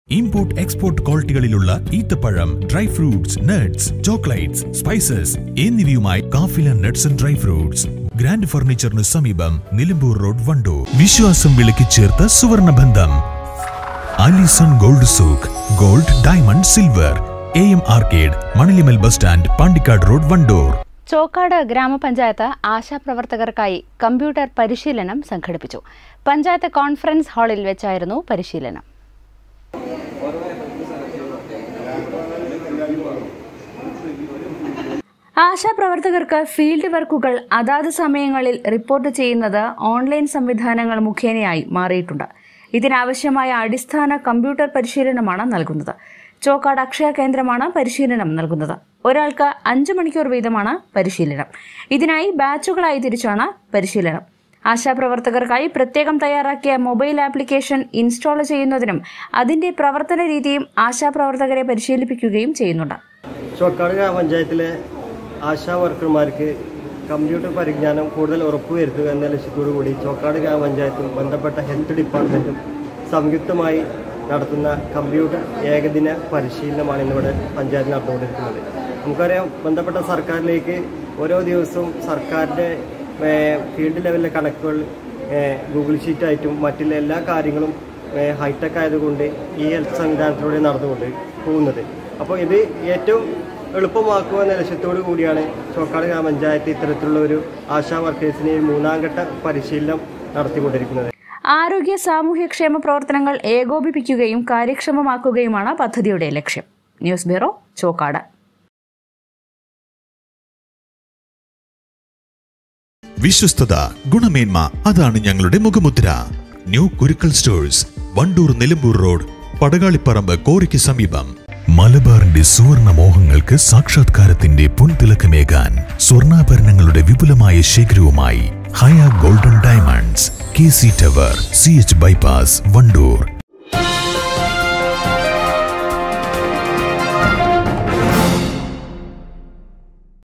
import export ക്വാളിറ്റികളിലുള്ള ഈത്തപ്പഴം dry fruits nuts chocolates spices എന്നിവയുമായി Kafila nuts and dry fruits grand ഫർണിച്ചറിന് സമീപം നിലമ്പൂർ റോഡ് വണ്ടൂർ വിശ്വാസം വിളക്കി ചേർത്ത സുവർണ ബന്ധം Alison gold souk gold diamond silver A M arcade Manalimal bus stand Pandikkad road Wandoor Chokkad ഗ്രാമപഞ്ചായത്ത് ആശാപ്രവർത്തകർക്കായി കമ്പ്യൂട്ടർ പരിശീലനം സംഘടിപ്പിച്ചു പഞ്ചായത്ത് കോൺഫറൻസ് ഹാളിൽ വെച്ചായിരുന്നു പരിശീലനം ആശാപ്രവർത്തകർക്ക് ഫീൽഡ് വർക്കുകൾ അതാത് സമയങ്ങളിൽ റിപ്പോർട്ട് ചെയ്യുന്നത് ഓൺലൈൻ സംവിധാനങ്ങൾ മുഖേനയായി മാറിയിട്ടുണ്ട് ഇതിനാവശ്യമായ അടിസ്ഥാന കമ്പ്യൂട്ടർ പരിശീലനമാണ് നൽകുന്നത് ചോക്കാട് അക്ഷയ കേന്ദ്രമാണ് പരിശീലനം നൽകുന്നത് ഒരാൾക്ക് അഞ്ച് മണിക്കൂർ വീതമാണ് പരിശീലനം ഇതിനായി ബാച്ചുകളായി തിരിച്ചാണ് പരിശീലനം ആശാപ്രവർത്തകർക്കായി പ്രത്യേകം തയ്യാറാക്കിയ മൊബൈൽ ആപ്ലിക്കേഷൻ ഇൻസ്റ്റാൾ ചെയ്യുന്നതിനും അതിന്റെ പ്രവർത്തന രീതിയും ആശാപ്രവർത്തകരെ പരിശീലിപ്പിക്കുകയും ചെയ്യുന്നുണ്ട് ചോക്കാട് ഗ്രാമപഞ്ചായത്തിലെ ആശാ വർക്കർമാർക്ക് കമ്പ്യൂട്ടർ പരിജ്ഞാനം കൂടുതൽ ഉറപ്പുവരുത്തുക എന്ന ലക്ഷ്യത്തോടു കൂടി ചോക്കാട് ഗ്രാമപഞ്ചായത്തും ബന്ധപ്പെട്ട ഹെൽത്ത് ഡിപ്പാർട്ട്മെൻറ്റും സംയുക്തമായി നടത്തുന്ന കമ്പ്യൂട്ടർ ഏകദിന പരിശീലനമാണ് ഇന്നിവിടെ പഞ്ചായത്ത് നടന്നുകൊണ്ടിരിക്കുന്നത് നമുക്കറിയാം ബന്ധപ്പെട്ട സർക്കാരിലേക്ക് ഓരോ ദിവസവും സർക്കാരിൻ്റെ ഏഹ്, ഫീൽഡ് ലെവലിലെ കണക്കുകൾ ഏഹ്, ഗൂഗിൾ ഷീറ്റായിട്ടും മറ്റുള്ള എല്ലാ കാര്യങ്ങളും ഏഹ്, ഹൈടെക് ആയതുകൊണ്ട് ഈ ഹെൽത്ത് സംവിധാനത്തിലൂടെ നടന്നുകൊണ്ട് പോകുന്നത് അപ്പോൾ ഇത് ഏറ്റവും എളുപ്പമാക്കുക എന്ന ലക്ഷ്യത്തോടു കൂടിയാണ് ചോക്കാട് ഗ്രാമപഞ്ചായത്ത് ഇത്തരത്തിലുള്ള ഒരു ആശാ വർക്കേഴ്സിന് ഈ മൂന്നാം ഘട്ട പരിശീലനം നടത്തിക്കൊണ്ടിരിക്കുന്നത് ആരോഗ്യ സാമൂഹ്യക്ഷേമ പ്രവർത്തനങ്ങൾ ഏകോപിപ്പിക്കുകയും കാര്യക്ഷമമാക്കുകയുമാണ് പദ്ധതിയുടെ ലക്ഷ്യം ന്യൂസ് ബ്യൂറോ ചോക്കാട് വിശ്വസ്തത ഗുണമേന്മ അതാണ് ഞങ്ങളുടെ മുഖമുദ്ര new Kurukkal stores Wandoor Nilambur road Padakalipparamb കോറിക്ക് സമീപം മലബാറിന്റെ സുവർണ മോഹങ്ങൾക്ക് സാക്ഷാത്കാരത്തിന്റെ പുൻതിളക്കമേകാൻ സ്വർണ്ണാഭരണങ്ങളുടെ വിപുലമായ ശേഖരവുമായി Haya golden diamonds K C tower C H bypass Wandoor